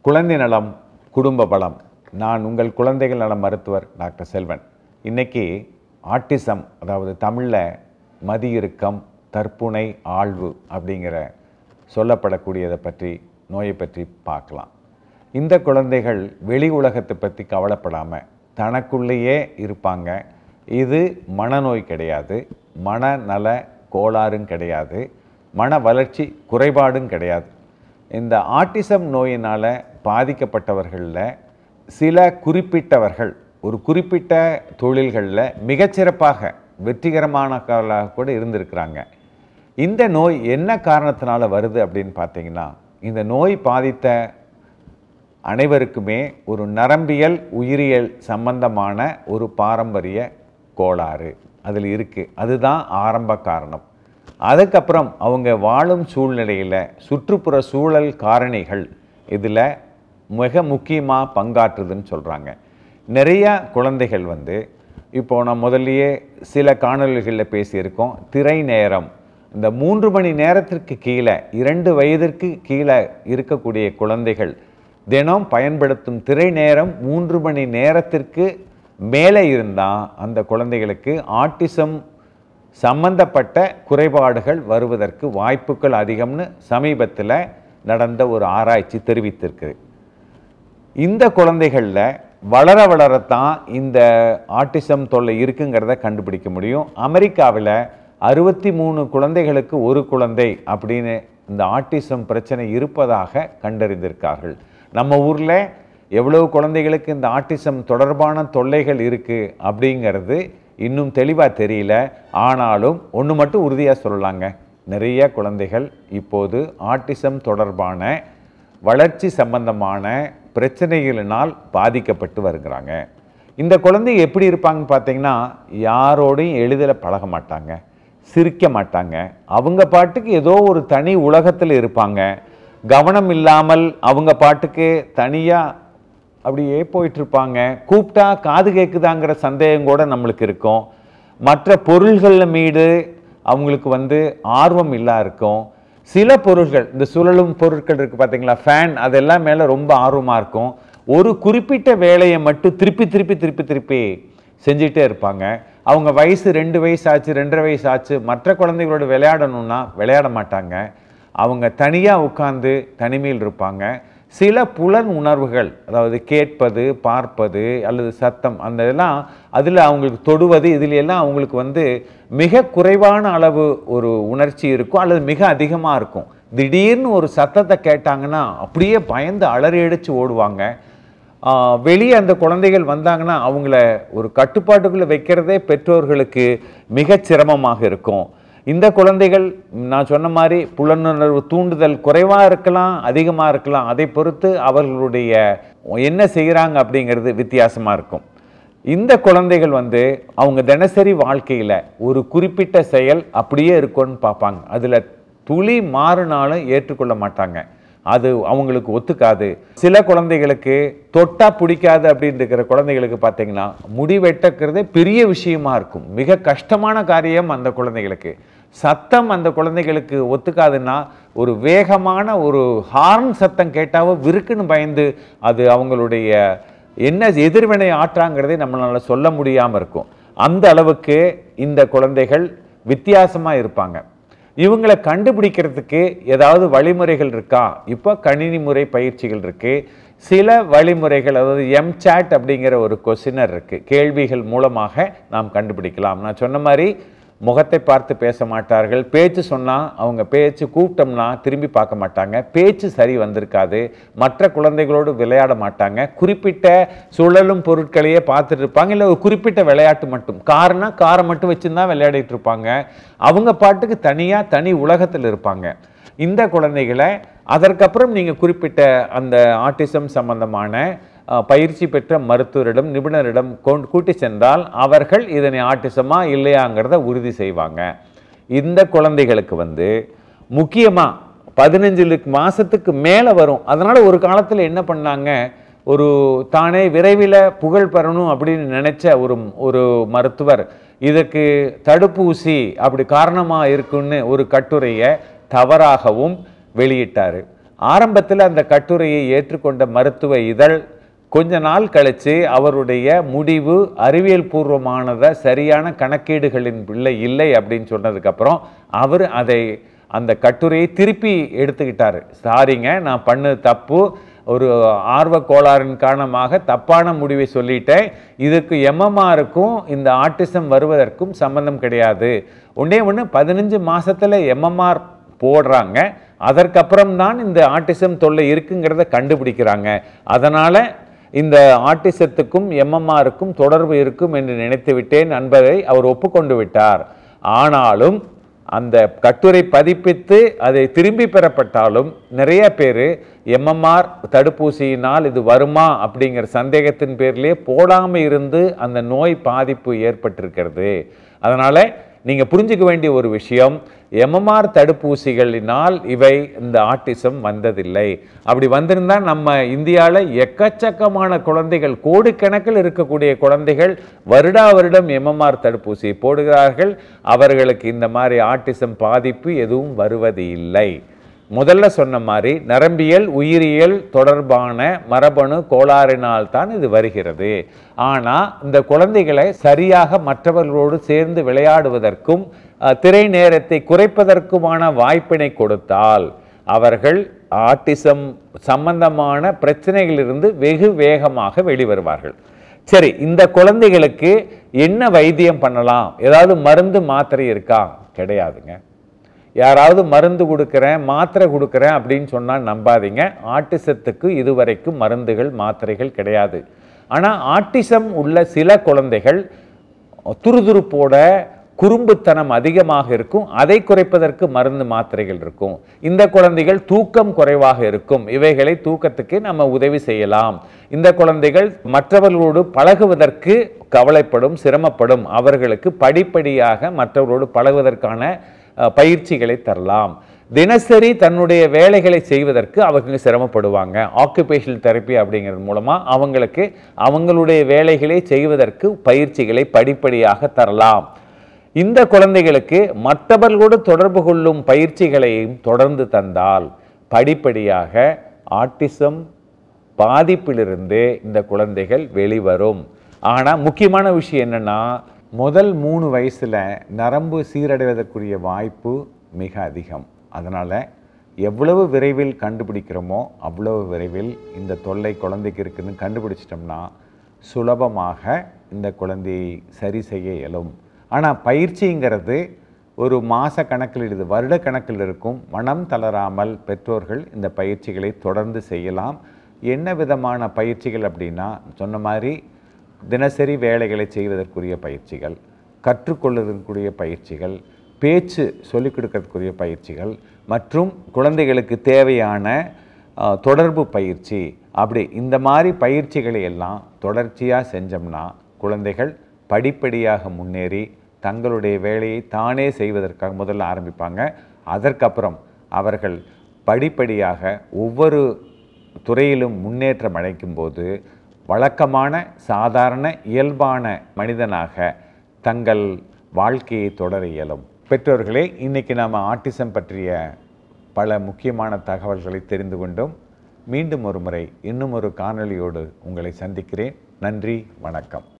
குழந்தை நலம் குடும்ப பலம் நான் உங்கள் குழந்தைகள் நல மருத்துவர் டாக்டர் செல்வன் இன்னைக்கு ஆட்டிசம் அதாவது தமிழில் மதியிறுக்கம் தற்புனை ஆழ்வு அப்படிங்கிற சொல்லப்படக்கூடியதை பற்றி நோயை பற்றி பார்க்கலாம் இந்த குழந்தைகள் வெளி உலகத்தை பற்றி கவலைப்படாமல் தனக்குள்ளேயே இருப்பாங்க இது மனநோய் கிடையாது மனநல கோளாறும் கிடையாது மன வளர்ச்சி குறைபாடும் கிடையாது இந்த ஆட்டிசம் நோயினால் பாதிக்கப்பட்டவர்களில் சில குறிப்பிட்டவர்கள் ஒரு குறிப்பிட்ட தொழில்களில் மிகச்சிறப்பாக வெற்றிகரமானவர்களாக கூட இருந்திருக்கிறாங்க இந்த நோய் என்ன காரணத்தினால வருது அப்படின்னு பார்த்தீங்கன்னா இந்த நோய் பாதித்த அனைவருக்குமே ஒரு நரம்பியல் உயிரியல் சம்பந்தமான ஒரு பாரம்பரிய கோளாறு அதில் இருக்குது அதுதான் ஆரம்ப காரணம் அதுக்கப்புறம் அவங்க வாழும் சூழ்நிலையில் சுற்றுப்புற சூழல் காரணிகள் இதில் மிக முக்கியமாக பங்காற்றுதுன்னு சொல்கிறாங்க நிறையா குழந்தைகள் வந்து இப்போ நான் முதல்லயே சில காணொளிகளில் பேசியிருக்கோம் திரை நேரம் இந்த மூன்று மணி நேரத்திற்கு கீழே இரண்டு வயதிற்கு கீழே இருக்கக்கூடிய குழந்தைகள் தினம் பயன்படுத்தும் திரை நேரம் மூன்று மணி நேரத்திற்கு மேலே இருந்தால் அந்த குழந்தைகளுக்கு ஆட்டிசம் சம்பந்தப்பட்ட குறைபாடுகள் வருவதற்கு வாய்ப்புகள் அதிகம்னு சமீபத்தில் நடந்த ஒரு ஆராய்ச்சி தெரிவித்திருக்கு இந்த குழந்தைகளில் வளர வளரத்தான் இந்த ஆட்டிசம் தொல்லை இருக்குங்கிறத கண்டுபிடிக்க முடியும் அமெரிக்காவில் அறுபத்தி மூணு குழந்தைகளுக்கு ஒரு குழந்தை அப்படின்னு இந்த ஆட்டிசம் பிரச்சனை இருப்பதாக கண்டறிந்திருக்கார்கள் நம்ம ஊரில் எவ்வளவு குழந்தைகளுக்கு இந்த ஆட்டிசம் தொடர்பான தொல்லைகள் இருக்குது அப்படிங்கிறது இன்னும் தெளிவாக தெரியல ஆனாலும் ஒன்று மட்டும் உறுதியாக சொல்லலாங்க நிறைய குழந்தைகள் இப்போது ஆட்டிசம் தொடர்பான வளர்ச்சி சம்பந்தமான பிரச்சனைகளினால் பாதிக்கப்பட்டு வருகிறாங்க இந்த குழந்தைங்க எப்படி இருப்பாங்கன்னு பார்த்தீங்கன்னா யாரோடையும் எளிதில் பழக மாட்டாங்க சிரிக்க மாட்டாங்க அவங்க பாட்டுக்கு ஏதோ ஒரு தனி உலகத்தில் இருப்பாங்க கவனம் இல்லாமல் அவங்க பாட்டுக்கு தனியாக அப்படியே போயிட்டுருப்பாங்க கூப்பிட்டா காது கேட்குதாங்கிற சந்தேகம் கூட நம்மளுக்கு இருக்கும் மற்ற பொருள்கள் மீது அவங்களுக்கு வந்து ஆர்வம் இல்லா இருக்கும் சில பொருள்கள் இந்த சுழலும் பொருட்கள் இருக்குது பார்த்தீங்களா ஃபேன் அதெல்லாம் மேலே ரொம்ப ஆர்வமாக இருக்கும் ஒரு குறிப்பிட்ட வேலையை மட்டும் திருப்பி திருப்பி திருப்பி திருப்பி செஞ்சிட்டே இருப்பாங்க அவங்க வயசு ரெண்டு வயசு ஆச்சு ரெண்டரை வயசு ஆச்சு மற்ற குழந்தைகளோட விளையாடணும்னா விளையாட மாட்டாங்க அவங்க தனியாக உட்கார்ந்து தனிமையில் இருப்பாங்க சில புலன் உணர்வுகள் அதாவது கேட்பது பார்ப்பது அல்லது சத்தம் அந்த இதெல்லாம் அதில் அவங்களுக்கு தொடுவது இதில் எல்லாம் அவங்களுக்கு வந்து மிக குறைவான அளவு ஒரு உணர்ச்சி இருக்கும் அல்லது மிக அதிகமாக இருக்கும் திடீர்னு ஒரு சத்தத்தை கேட்டாங்கன்னா அப்படியே பயந்து அலறி அடித்து ஓடுவாங்க ஆஹ் வெளியே அந்த குழந்தைகள் வந்தாங்கன்னா அவங்கள ஒரு கட்டுப்பாட்டுக்குள்ளே வைக்கிறதே பெற்றோர்களுக்கு மிகச் சிரமமாக இருக்கும் இந்த குழந்தைகள் நான் சொன்ன மாதிரி புலனுணர்வு தூண்டுதல் குறைவாக இருக்கலாம் அதிகமாக இருக்கலாம் அதை பொறுத்து அவர்களுடைய என்ன செய்கிறாங்க அப்படிங்கிறது வித்தியாசமாக இருக்கும் இந்த குழந்தைகள் வந்து அவங்க தினசரி வாழ்க்கையில் ஒரு குறிப்பிட்ட செயல் அப்படியே இருக்கும்னு பார்ப்பாங்க அதில் துளி மாறினாலும் ஏற்றுக்கொள்ள மாட்டாங்க அது அவங்களுக்கு ஒத்துக்காது சில குழந்தைகளுக்கு தொட்டா பிடிக்காது அப்படின்னு இருக்கிற குழந்தைகளுக்கு பார்த்தீங்கன்னா முடி வெட்டக்கிறதே பெரிய விஷயமா இருக்கும் மிக கஷ்டமான காரியம் அந்த குழந்தைகளுக்கு சத்தம் அந்த குழந்தைகளுக்கு ஒத்துக்காதுன்னா ஒரு வேகமான ஒரு ஹார்ன் சத்தம் கேட்டாவோ விருக்குன்னு பயந்து அது அவங்களுடைய என்ன எதிர்வினை ஆற்றாங்கிறதை நம்மளால சொல்ல முடியாமல் இருக்கும் அந்த அளவுக்கு இந்த குழந்தைகள் வித்தியாசமாக இருப்பாங்க இவங்களை கண்டுபிடிக்கிறதுக்கு ஏதாவது வழிமுறைகள் இருக்கா இப்போ கணினி முறை பயிற்சிகள் இருக்கு சில வழிமுறைகள் அதாவது எம்சாட் அப்படிங்கிற ஒரு கொஸ்டினர் இருக்கு கேள்விகள் மூலமாக நாம் கண்டுபிடிக்கலாம் நான் சொன்ன மாதிரி முகத்தை பார்த்து பேச மாட்டார்கள் பேச்சு சொன்னால் அவங்க பேச்சு கூப்பிட்டோம்னா திரும்பி பார்க்க மாட்டாங்க பேச்சு சரி வந்திருக்காது மற்ற குழந்தைகளோடு விளையாட மாட்டாங்க குறிப்பிட்ட சுழலும் பொருட்களையே பார்த்துட்டு இருப்பாங்க இல்லை ஒரு குறிப்பிட்ட விளையாட்டு மட்டும் கார்னா காரை மட்டும் வச்சுருந்தா விளையாடிட்டு இருப்பாங்க அவங்க பாட்டுக்கு தனியாக தனி உலகத்தில் இருப்பாங்க இந்த குழந்தைகளை அதற்கப்புறம் நீங்கள் குறிப்பிட்ட அந்த ஆட்டிசம் சம்பந்தமான அஹ், பயிற்சி பெற்ற மருத்துவரிடம் நிபுணரிடம் கொண்டு கூட்டி சென்றால் அவர்கள் இதனை ஆட்டிசமா இல்லையாங்கிறத உறுதி செய்வாங்க இந்த குழந்தைகளுக்கு வந்து முக்கியமாக பதினஞ்சு மாதத்துக்கு மேலே வரும் அதனால் ஒரு காலத்தில் என்ன பண்ணாங்க ஒரு தானே விரைவில் புகழ் பெறணும் அப்படின்னு நினைச்ச ஒரு ஒரு மருத்துவர் இதற்கு தடுப்பூசி அப்படி காரணமாக இருக்குன்னு ஒரு கட்டுரையை தவறாகவும் வெளியிட்டார் ஆரம்பத்தில் அந்த கட்டுரையை ஏற்றுக்கொண்ட மருத்துவ இதழ் கொஞ்ச நாள் கழித்து அவருடைய முடிவு அறிவியல் பூர்வமானத சரியான கணக்கீடுகளின் இல்லை இல்லை அப்படின்னு சொன்னதுக்கப்புறம் அவர் அதை அந்த கட்டுரையை திருப்பி எடுத்துக்கிட்டாரு சாரிங்க நான் பண்ணது தப்பு ஒரு ஆர்வ கோளாறின் காரணமாக தப்பான முடிவை சொல்லிட்டேன் இதுக்கு எம்எம்ஆருக்கும் இந்த ஆட்டிசம் வருவதற்கும் சம்பந்தம் கிடையாது ஒன்றே ஒன்று பதினஞ்சு மாசத்துல எம்எம்ஆர் போடுறாங்க அதற்கப்புறம் தான் இந்த ஆட்டிசம் தொல்லை இருக்குங்கிறத கண்டுபிடிக்கிறாங்க அதனால இந்த ஆட்டிசத்துக்கும் எம்எம்ஆருக்கும் தொடர்பு இருக்கும் என்று நினைத்து விட்டேன் என்பதை அவர் ஒப்புக்கொண்டு விட்டார் ஆனாலும் அந்த கட்டுரை பதிப்பித்து அதை திரும்பி பெறப்பட்டாலும் நிறைய பேர் எம்எம்ஆர் தடுப்பூசியினால் இது வருமா அப்படிங்கிற சந்தேகத்தின் பேர்லேயே போடாமல் இருந்து அந்த நோய் பாதிப்பு ஏற்பட்டிருக்கிறது அதனால் நீங்கள் புரிஞ்சுக்க வேண்டிய ஒரு விஷயம் எம்எம்ஆர் தடுப்பூசிகளினால் இவை இந்த ஆட்டிசம் வந்ததில்லை அப்படி வந்திருந்தா நம்ம இந்தியாவில் எக்கச்சக்கமான குழந்தைகள் கோடிக்கணக்கில் இருக்கக்கூடிய குழந்தைகள் வருடா வருடம் எம்எம்ஆர் தடுப்பூசி போடுகிறார்கள் அவர்களுக்கு இந்த மாதிரி ஆட்டிசம் பாதிப்பு எதுவும் வருவது இல்லை முதல்ல சொன்ன மாதிரி நரம்பியல் உயிரியல் தொடர்பான மரபணு கோளாறினால் தான் இது வருகிறது ஆனால் இந்த குழந்தைகளை சரியாக மற்றவர்களோடு சேர்ந்து விளையாடுவதற்கும் அஹ், திரை நேரத்தை குறைப்பதற்குமான வாய்ப்பினை கொடுத்தால் அவர்கள் ஆட்டிசம் சம்பந்தமான பிரச்சனைகளிலிருந்து வெகு வேகமாக வெளிவருவார்கள் சரி இந்த குழந்தைகளுக்கு என்ன வைத்தியம் பண்ணலாம் ஏதாவது மருந்து மாத்திரை இருக்கா கிடையாதுங்க யாராவது மருந்து கொடுக்குறேன் மாத்திரை கொடுக்குறேன் அப்படின்னு சொன்னால் நம்பாதீங்க ஆட்டிசத்துக்கு இதுவரைக்கும் மருந்துகள் மாத்திரைகள் கிடையாது ஆனால் ஆட்டிசம் உள்ள சில குழந்தைகள் துருதுருப்போட குறும்புத்தனம் அதிகமாக இருக்கும் அதை குறைப்பதற்கு மருந்து மாத்திரைகள் இருக்கும் இந்த குழந்தைகள் தூக்கம் குறைவாக இருக்கும் இவைகளை தூக்கத்துக்கு நம்ம உதவி செய்யலாம் இந்த குழந்தைகள் மற்றவர்களோடு பழகுவதற்கு கவலைப்படும் சிரமப்படும் அவர்களுக்கு படிப்படியாக மற்றவர்களோடு பழகுவதற்கான அஹ், பயிற்சிகளை தரலாம் தினசரி தன்னுடைய வேலைகளை செய்வதற்கு அவங்க சிரமப்படுவாங்க ஆக்குபேஷனல் தெரப்பி அப்படிங்கிறது மூலமாக அவங்களுக்கு அவங்களுடைய வேலைகளை செய்வதற்கு பயிற்சிகளை படிப்படியாக தரலாம் இந்த குழந்தைகளுக்கு மற்றவர்களோடு தொடர்பு கொள்ளும் பயிற்சிகளையும் தொடர்ந்து தந்தால் படிப்படியாக ஆட்டிசம் பாதிப்பிலிருந்து இந்த குழந்தைகள் வெளிவரும் ஆனால் முக்கியமான விஷயம் என்னன்னா முதல் மூணு வயசில் நரம்பு சீரடைவதற்குரிய வாய்ப்பு மிக அதிகம் அதனால் எவ்வளவு விரைவில் கண்டுபிடிக்கிறோமோ அவ்வளவு விரைவில் இந்த தொல்லை குழந்தைக்கு இருக்குன்னு கண்டுபிடிச்சிட்டோம்னா சுலபமாக இந்த குழந்தையை சரி செய்ய இயலும் ஆனால் பயிற்சிங்கிறது ஒரு மாத கணக்கில் இது வருட கணக்கில் இருக்கும் மனம் தளராமல் பெற்றோர்கள் இந்த பயிற்சிகளை தொடர்ந்து செய்யலாம் என்ன விதமான பயிற்சிகள் அப்படின்னா சொன்ன மாதிரி தினசரி வேலைகளை செய்வதற்குரிய பயிற்சிகள் கற்றுக்கொள்வதற்குரிய பயிற்சிகள் பேச்சு சொல்லிக் கொடுக்கறதுக்குரிய பயிற்சிகள் மற்றும் குழந்தைகளுக்கு தேவையான அஹ், தொடர்பு பயிற்சி அப்படி இந்த மாதிரி பயிற்சிகளை எல்லாம் தொடர்ச்சியாக செஞ்சோம்னா குழந்தைகள் படிப்படியாக முன்னேறி தங்களுடைய வேலையை தானே செய்வதற்காக முதல்ல ஆரம்பிப்பாங்க அதற்கப்புறம் அவர்கள் படிப்படியாக ஒவ்வொரு துறையிலும் முன்னேற்றம் அடைக்கும் போது வழக்கமான சாதாரண இயல்பான மனிதனாக தங்கள் வாழ்க்கையை தொடர இயலும் பெற்றோர்களே இன்னைக்கு நாம் ஆட்டிசம் பற்றிய பல முக்கியமான தகவல்களை தெரிந்து கொண்டோம் மீண்டும் ஒரு முறை இன்னும் ஒரு காணொளியோடு உங்களை சந்திக்கிறேன் நன்றி வணக்கம்